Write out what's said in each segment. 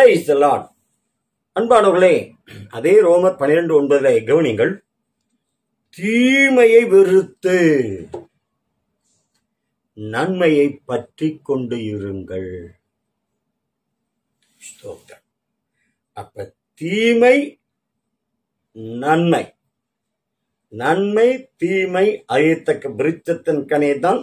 Price Lord அன்பானவர்களே அதே ரோமர் பன்னிரண்டு ஒன்பதுல கவனிங்கள் தீமையை வெறுத்து நன்மையை பற்றி கொண்டு இருங்கள் ஸ்தோத்திரம். அப்ப தீமை நன்மை நன்மை தீமை அறியத்தக்க விருத்தத்தின் கனே தான்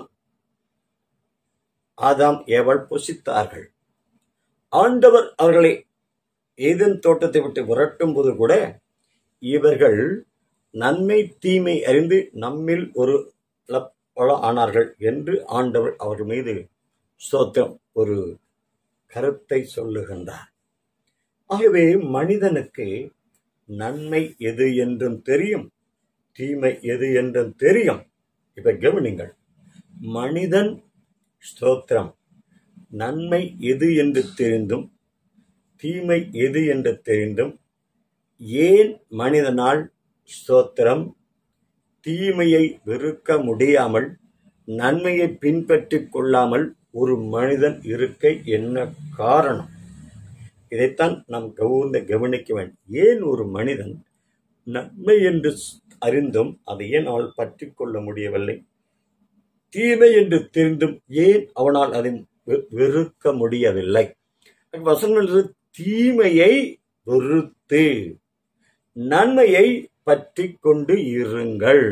ஆதாம் ஏவல் புசித்தார்கள் ஆண்டவர் அவர்களை ஏதேன் தோட்டத்தை விட்டு விரட்டும் போது கூட இவர்கள் நன்மை தீமை அறிந்து நம்மில் ஒரு பல ஆனார்கள் என்று ஆண்டவர் அவர்கள் மீது ஸ்தோத்திரம் ஒரு கருத்தை சொல்லுகின்றார் ஆகவே மனிதனுக்கு நன்மை எது என்றும் தெரியும் தீமை எது என்றும் தெரியும் இப்ப கவனிங்கள் மனிதன் ஸ்தோத்திரம் நன்மை எது என்று தெரிந்தும் தீமை எது என்று தெரிந்தும் ஏன் மனிதனால் ஸ்தோத்திரம் தீமையை வெறுக்க முடியாமல் நன்மையை பின்பற்றிக் கொள்ளாமல் ஒரு மனிதன் இருக்க என்ன காரணம் இதைத்தான் நாம் கவுர்ந்து கவனிக்க வேண்டும் ஏன் ஒரு மனிதன் நன்மை என்று அறிந்தும் அதை ஏன் அவள் பற்றி கொள்ள முடியவில்லை தீமை என்று தெரிந்தும் ஏன் அவனால் அதை வெ- வெறுக்க முடியவில்லை வசனம் சொல்றது, தீமையை வெறுத்து நன்மையை பற்றி கொண்டு இருங்கள்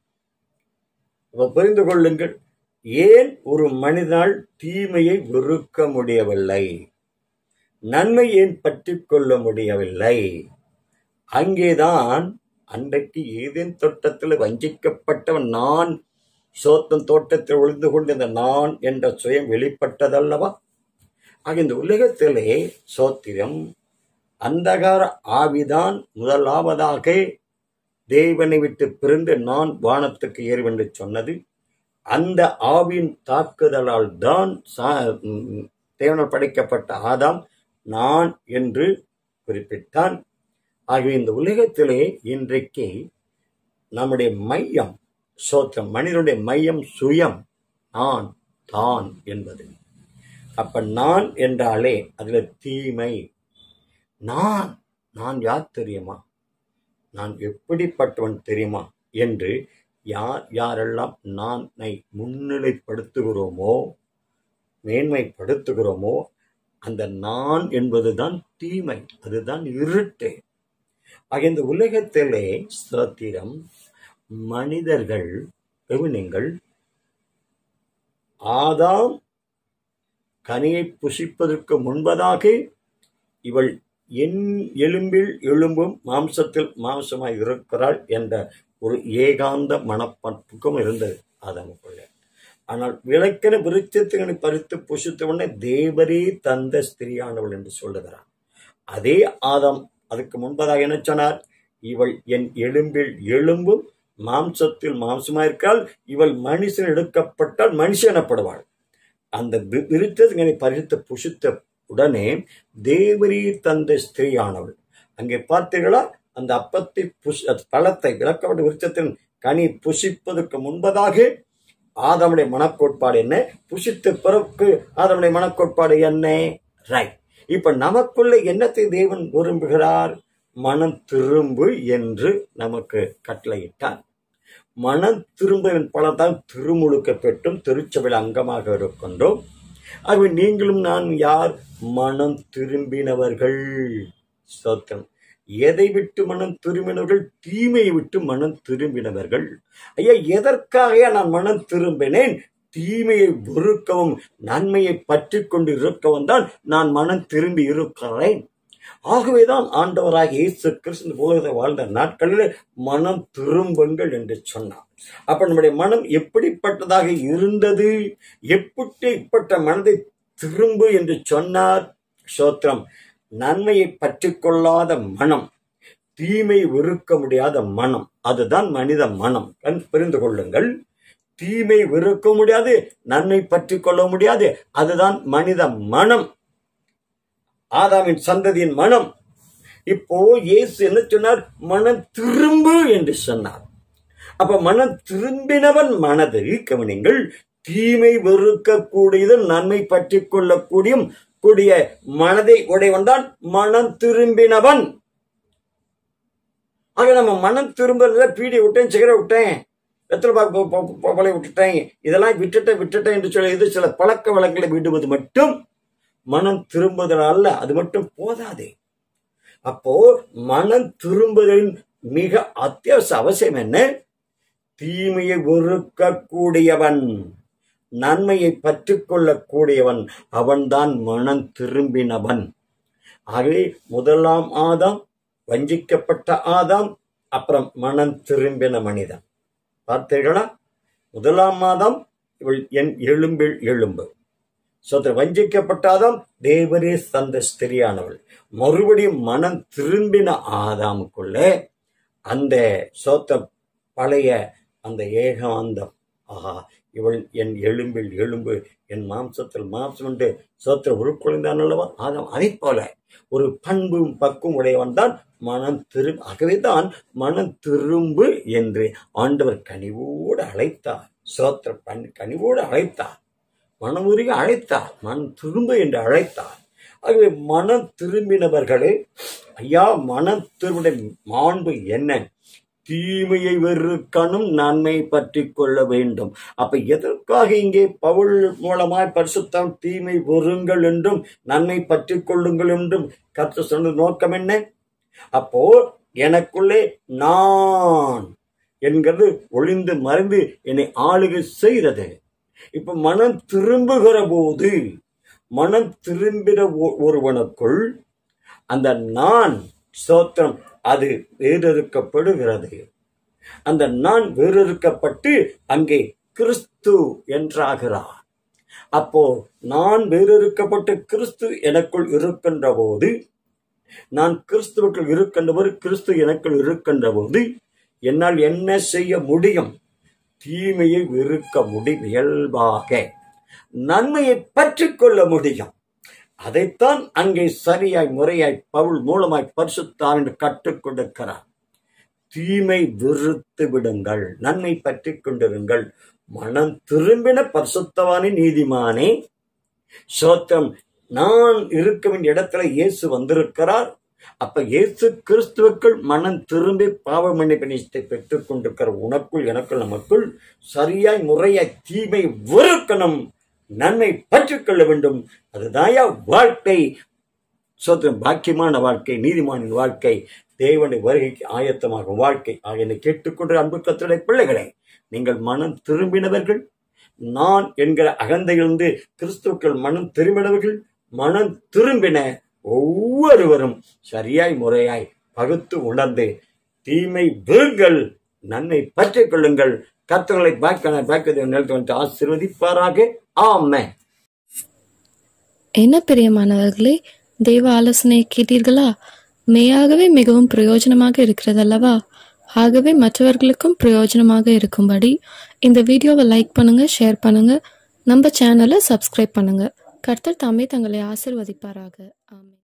அப்ப புரிந்து கொள்ளுங்கள் ஏன் ஒரு மனிதனால் தீமையை வெறுக்க முடியவில்லை நன்மை ஏன் பற்றி கொள்ள முடியவில்லை அங்கேதான் அன்றைக்கு ஏதேன் தோட்டத்தில் வஞ்சிக்கப்பட்டவன் நான் சோத்தன் தோட்டத்தில் ஒளிந்து கொண்டிருந்த நான் என்ற சுயம் வெளிப்பட்டதல்லவா ஆக இந்த உலகத்திலே சோத்திரம் அந்தகார ஆவிதான் முதலாவதாக தேவனை விட்டு பிரிந்து நான் வானத்துக்கு ஏறும் என்று சொன்னது அந்த ஆவியின் தாக்குதலால் தான் சா- ம், தேவனால் படைக்கப்பட்ட ஆதாம் நான் என்று குறிப்பிட்டான் ஆகவே இந்த உலகத்திலே இன்றைக்கு நம்முடைய மையம் சோத்திரம் மனிதனுடைய மையம் சுயம் நான் தான் என்பது அப்ப நான் என்றாலே அதுல தீமை நான் நான் யார் தெரியுமா நான் எப்படிப்பட்டவன் தெரியுமா என்று யார் யாரெல்லாம் நானை முன்னிலைப்படுத்துகிறோமோ மேன்மைப்படுத்துகிறோமோ அந்த நான் என்பதுதான் தீமை அதுதான் இருட்டு ஆக இந்த உலகத்திலே ஸ்தோத்திரம் மனிதர்கள் கவனிங்கள் ஆதாம் கனியை புசிப்பதற்கு முன்பதாக இவள் என் எலும்பில் எலும்பும் மாம்சத்தில் மாம்சமாய் இருக்கிறாள் என்ற ஒரு ஏகாந்த மனப்பக்குவம் இருந்தது ஆதாமுக்குள்ளே ஆனால் விளக்கின விருட்சத்தினை பறித்து புசித்த உடனே தேவரே தந்த ஸ்திரியானவள் என்று சொல்லுகிறார் அதே ஆதாம் அதுக்கு முன்பதாக என்ன சொன்னார் இவள் என் எலும்பில் எலும்பும் மாம்சத்தில் மாம்சமாயிருக்கால் இவள் மனுஷன் எடுக்கப்பட்டால் மனுஷன் எனப்படுவாள் அந்த வி- விருட்சத்தினை பறித்து புசித்த உடனே தேவரீ தந்த ஸ்திரீயானவள் அங்கே பார்த்தீர்களா அந்த அப்பத்தை புஷ் அது பழத்தை விளக்கப்பட்ட விருட்சத்தின் கனி புசிப்பதற்கு முன்பதாக ஆதமுடைய மனக்கோட்பாடு என்ன புசித்த பிறகு ஆதமுடைய மனக்கோட்பாடு என்ன ரைட் இப்ப நமக்குள்ள என்னத்தை தேவன் விரும்புகிறார் மனம் திரும்பு என்று நமக்கு கட்டளையிட்டார் மனம் திரும்புவதன் பலத்தான் திருமுழுக்க பெற்றும் திருச்சபையில் அங்கமாக இருக்கின்றோம் ஆகவே நீங்களும் நான் யார் மனம் திரும்பினவர்கள் ஸ்தோத்திரம் எதை விட்டு மனம் திரும்பினவர்கள் தீமையை விட்டு மனம் திரும்பினவர்கள் ஐயா எதற்காக நான் மனம் திரும்பினேன் தீமையை வெறுக்கவும் நன்மையை பற்றி கொண்டு இருக்கவும் தான் நான் மனம் திரும்பி இருக்கிறேன் ஆகவேதான் ஆண்டவராக இயேசு கிறிஸ்து இந்த உலகத்தை வாழ்ந்த நாட்களில் மனம் திரும்புங்கள் என்று சொன்னார் அப்ப நம்முடைய மனம் எப்படிப்பட்டதாக இருந்தது எப்படிப்பட்ட மனதை திரும்பு என்று சொன்னார் சோத்திரம் நன்மையை பற்றி கொள்ளாத மனம் தீமை வெறுக்க முடியாத மனம் அதுதான் மனித மனம் கண் புரிந்து கொள்ளுங்கள் தீமை வெறுக்க முடியாது நன்மை பற்றி கொள்ள முடியாது அதுதான் மனித மனம் ஆதாமின் சந்ததியின் மனம் இப்போ இயேசு என்ன சொன்னார் மனம் திரும்பு என்று சொன்னார் அப்ப மனம் திரும்பினவன் மனது கவனிங்கள் தீமை வெறுக்கக்கூடியது நன்மை பற்றி கொள்ளக்கூடியும் கூடிய மனதை உடையவன் தான் மனம் திரும்பினவன் ஆக நம்ம மனம் திரும்புறதுல பீடி விட்டேன் சிகரெட் விட்டேன் வெத்தலை பாக்கு பொப்பலை விட்டுட்டேன் இதெல்லாம் விட்டுட்டேன் விட்டுட்டேன் என்று சொல்லி இது சில பழக்க வழக்கங்களை விடுவது மட்டும் மனம் திரும்புதல் அல்ல அது மட்டும் போதாது அப்போ மனம் திரும்புதலின் மிக அத்தியாவசிய அவசியம் என்ன தீமையை வெறுக்கக்கூடியவன் நன்மையை பற்றிக்கொள்ளக்கூடியவன் அவன்தான் மனம் திரும்பினவன் ஆகவே முதலாம் ஆதாம் வஞ்சிக்கப்பட்ட ஆதாம் அப்புறம் மனம் திரும்பின மனிதன் பார்த்தீர்களா முதலாம் மாதம் இவள் என் எலும்பில் எலும்பு சோத்திர வஞ்சிக்கப்பட்ட ஆதாம் தேவரே சந்த ஸ்திரியானவள் மறுபடியும் மனம் திரும்பின ஆதாமுக்குள்ளே அந்த சோத்த பழைய அந்த ஏகாந்தம் ஆஹா இவள் என் எலும்பில் எலும்பு என் மாம்சத்தில் மாம்சம் என்று சோத்திர உருக்குழைந்தான் அல்லவா ஆதாம் அதை போல ஒரு பண்பும் பக்கும் உடையவன் தான் மனம் திரு ஆகவே தான் மனம் திரும்பு என்று ஆண்டவர் கனிவோடு அழைத்தார் சோத்திர பண் கனிவோடு அழைத்தார் மனமுருகி அழைத்தார் மனம் திரும்ப என்று அழைத்தார் ஆகவே மனம் திரும்பினவர்களே ஐயா மனம் திரும்பின மாண்பு என்ன தீமையை வெறுக்கணும் நன்மை பற்றி கொள்ள வேண்டும் அப்ப எதற்காக இங்கே பவுல் மூலமாய் பரிசுத்தம் தீமை வெறுங்கள் என்றும் நன்மை பற்றி கொள்ளுங்கள் என்றும் கற்று சொன்ன நோக்கம் என்ன அப்போ எனக்குள்ளே நான் என்கிறது ஒளிந்து மறைந்து என்னை ஆளுகை செய்கிறது இப்ப மனம் திரும்புகிற போது மனம் திரும்பின ஒருவனுக்குள் அந்த நான் சோத்திரம் அது வேறறுக்கப்படுகிறது அந்த நான் வேறறுக்கப்பட்டு அங்கே கிறிஸ்து என்றாகிறார் அப்போ நான் வேறறுக்கப்பட்டு கிறிஸ்து எனக்குள் இருக்கின்ற போது நான் கிறிஸ்துவுக்குள் இருக்கின்றவர் கிறிஸ்து எனக்குள் இருக்கின்ற போது என்னால் என்ன செய்ய முடியும் தீமையை வெறுக்க முடியும் இயல்பாக நன்மையை பற்றி கொள்ள முடியும் அதைத்தான் அங்கே சரியாய் முறையாய் பவுல் மூலமாய் பரிசுத்தான் என்று கற்றுக் கொடுக்கிறார் தீமை வெறுத்து விடுங்கள் நன்மை பற்றி கொண்டிருங்கள் மனம் திரும்பின பரிசுத்தவானே நீதிமானே சோத்திரம் நான் இருக்க வேண்டிய இடத்துல இயேசு வந்திருக்கிறார் அப்ப இயேசு கிறிஸ்துவுக்குள் மனம் திரும்பி பாவ மன்னிப்பு நிச்சயத்தை பெற்றுக் கொண்டிருக்கிற உனக்குள் எனக்குள் நமக்குள் சரியாய் முறையாய் தீமை வெறுக்கணும் நன்மை பற்றிக்கொள்ள வேண்டும் அதுதாயா வாழ்க்கை சோத்திரம் பாக்கியமான வாழ்க்கை நீதிமானின் வாழ்க்கை தேவனை வருகைக்கு ஆயத்தமாகும் வாழ்க்கை ஆகியனை கேட்டுக்கொண்டு அன்பு கத்துடைய பிள்ளைகளை நீங்கள் மனம் திரும்பினவர்கள் நான் என்கிற அகந்தையிலிருந்து கிறிஸ்துக்கள் மனம் திரும்பினவர்கள் மனம் திரும்பின ஒவ்வொருவரும் சரியாய் முறையாய் பகுத்து உணர்ந்து தீமை வீர்கள் நன்மை பற்றிக் கொள்ளுங்கள் கத்துகளை பாக்கிய பாக்கியதை நிறுத்தி வந்து ஆசீர்வதிப்பாராக ஆமே என்ன பிரியமானவர்களே தெய்வ ஆலோசனையை கேட்டீர்களா மெய்யாகவே மிகவும் பிரயோஜனமாக இருக்கிறதல்லவா ஆகவே மற்றவர்களுக்கும் பிரயோஜனமாக இருக்கும்படி இந்த வீடியோவை லைக் பண்ணுங்க ஷேர் பண்ணுங்க நம்ம சேனலை சப்ஸ்கிரைப் பண்ணுங்க கர்த்தர் தாமே தங்களை ஆசிர்வதிப்பாராக ஆமென்